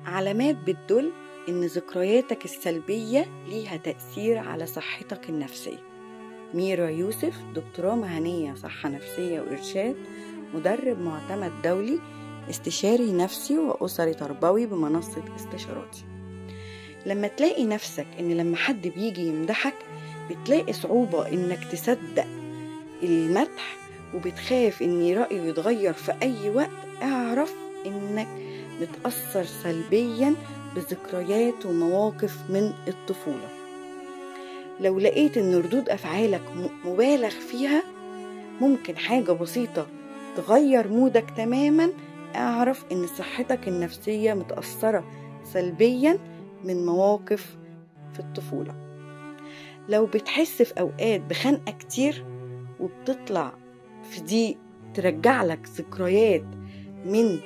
علامات بتدل إن ذكرياتك السلبية ليها تأثير على صحتك النفسية ميرا يوسف دكتوراه مهنية صحة نفسية وإرشاد مدرب معتمد دولي استشاري نفسي وأسري تربوي بمنصة استشاراتي لما تلاقي نفسك إن لما حد بيجي يمدحك بتلاقي صعوبة إنك تصدق المدح وبتخاف إن رأيه يتغير في أي وقت اعرف إنك بتأثر سلبيا بذكريات ومواقف من الطفولة لو لقيت إن ردود أفعالك مبالغ فيها ممكن حاجة بسيطة تغير مودك تماما اعرف إن صحتك النفسية متأثرة سلبيا من مواقف في الطفولة لو بتحس في أوقات بخنقة كتير وبتطلع في دي ترجع لك ذكريات من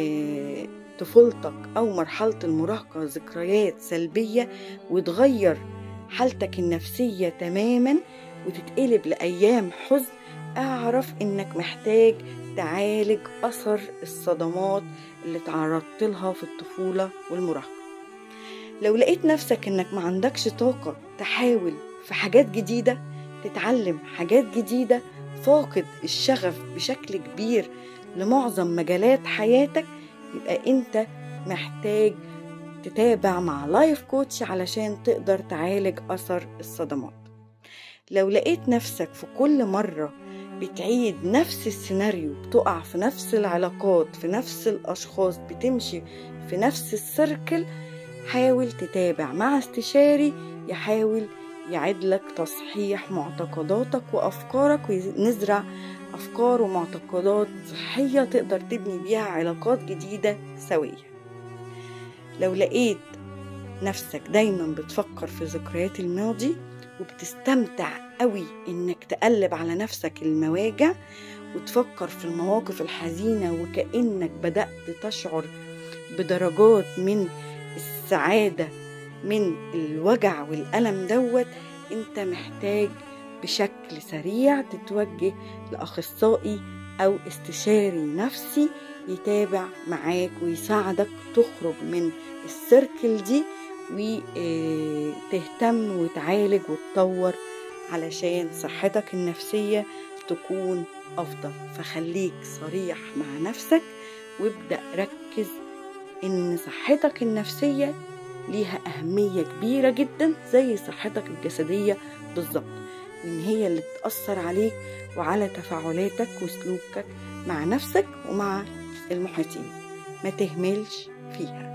طفولتك أو مرحلة المراهقة ذكريات سلبية وتغير حالتك النفسية تماما وتتقلب لأيام حزن اعرف انك محتاج تعالج أثر الصدمات اللي تعرضت لها في الطفولة والمراهقة لو لقيت نفسك انك ما عندكش طاقة تحاول في حاجات جديدة تتعلم حاجات جديدة فاقد الشغف بشكل كبير لمعظم مجالات حياتك يبقى انت محتاج تتابع مع لايف كوتش علشان تقدر تعالج أثر الصدمات لو لقيت نفسك في كل مرة بتعيد نفس السيناريو بتقع في نفس العلاقات في نفس الأشخاص بتمشي في نفس السيركل حاول تتابع مع استشاري يحاول يعيد تصحيح معتقداتك وأفكارك ونزرع أفكار ومعتقدات صحية تقدر تبني بيها علاقات جديدة سوية لو لقيت نفسك دايما بتفكر في ذكريات الماضي وبتستمتع قوي انك تقلب على نفسك المواجع وتفكر في المواقف الحزينة وكأنك بدأت تشعر بدرجات من السعادة من الوجع والألم دوت انت محتاج بشكل سريع تتوجه لأخصائي أو استشاري نفسي يتابع معاك ويساعدك تخرج من السيركل دي وتهتم وتعالج وتطور علشان صحتك النفسية تكون أفضل فخليك صريح مع نفسك وابدأ ركز إن صحتك النفسية ليها أهمية كبيرة جدا زي صحتك الجسدية بالظبط وإن هي اللي تأثر عليك وعلى تفاعلاتك وسلوكك مع نفسك ومع المحيطين ما تهملش فيها